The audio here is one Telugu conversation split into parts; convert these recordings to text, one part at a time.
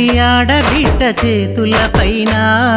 పుట్టింటి ఆడబిడ్డ చేతుల పైన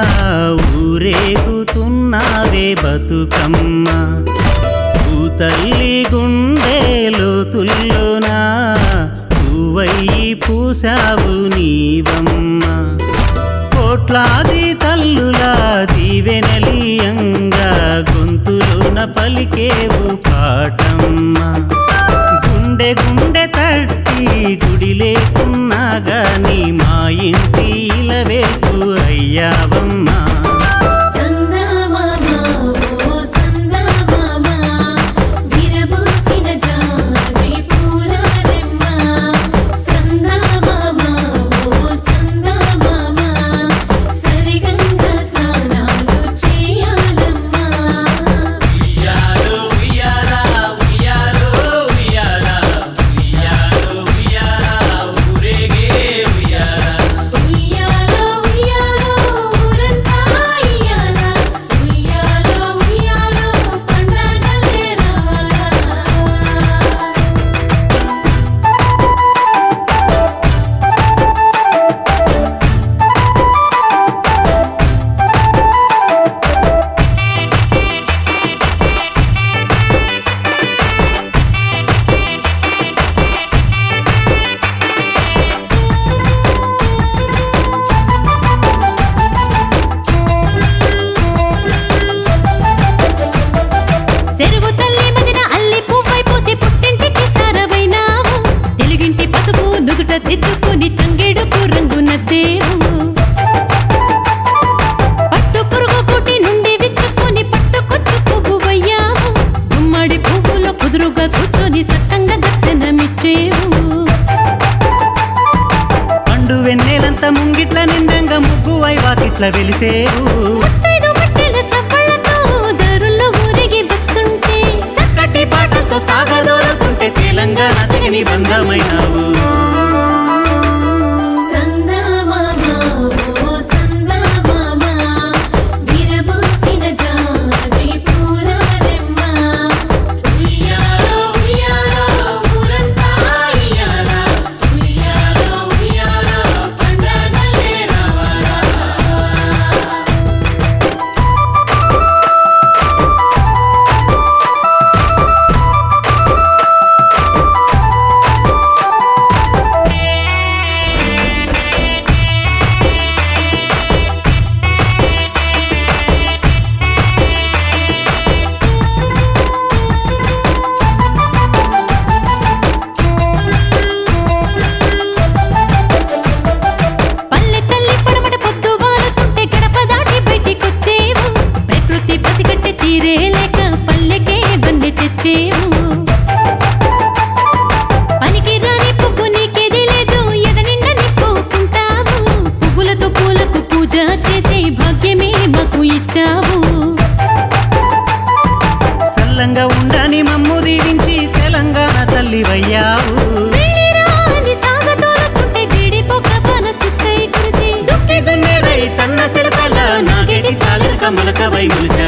ఊరేగుతున్నావే బతుకమ్మ భూతల్లి గుండె లోతుల్లోనా పువ్వయ్యి పూసావు నీవమ్మ కోట్లాది తల్లుల దీవెనలియంగా గొంతులోన పలికేవు పాటమ్మ గుండె గుండె తట్టి గుడి లేకున్నా గాని మా ఇంటి ఇలవేపు అయ్యావమ్మా సందమామ ఓ సందమామ విరబూసిన జాజి పూలరెమ్మ సందమామ ఓ సందమామ సరిగంగ స్నానాలు చేయాలమ్మా ఉయ్యాలో ఉయ్యాలో ఊరంతా ఉయ్యాలా ఉయ్యాలో ఉయ్యాలో పండగలే రావాలా చెరువు తల్లి మదిన అల్లి పువ్వై పూసి పుట్టింటికి సారవైనావు తెలుగింటి పసుపు నుదుట దిద్దుకుని తంగేడుపు రంగు నద్దేవు పట్టు పురుగు పుట్టి నుండి విచ్చుకొని పట్టుకొచ్చు పువ్వు వయ్యావు గుమ్మడి పువ్వులో కుదురుగా కూర్చొని సక్కంగా దర్శనమిచ్చేవు పండు వెన్నెలంత ముంగిట్ల నిండంగా ముగ్గు వాకిట్ల వెలిసేవు ముత్తైదు మట్టెల సవ్వళ్ళతో దారుల్లో ఊరేగి వస్తుంటే చక్కటి పాటలతో సాగదోలుతుంటే తెలంగాణ తెగని బంధమైనావు సందమామ ఓ సందమామ విరబూసిన జాజి పూలరెమ్మ ఉయ్యాలో ఉయ్యాలో ఊరంతా ఉయ్యాలా ఉయ్యాలో ఉయ్యాలో పండగలే రావాలా పల్లె తల్లి పడమట పొద్దు వాలుతుంటే గడప దాటి బయటికొచ్చేవు ప్రకృతి పసిగట్టె తీరే లేక పల్లెకే బంది తెచ్చేవు పనికి రాని పువ్వు నీకేది లేదు ఎద నిండా నిప్పుకుంటావు పువ్వులతో పూలకు పూజ చేసే భాగ్యమే మాకు ఇచ్చావు సల్లంగా ఉండని మమ్ము దీవించి తెలంగాణ తల్లి వయ్యావు వెళ్ళిరాని సాగతోలుతుంటే వీడిపోక మనసుకై కురిసి తన్న సిలకల నాగేటి సాలక మొలక వై ములిచావు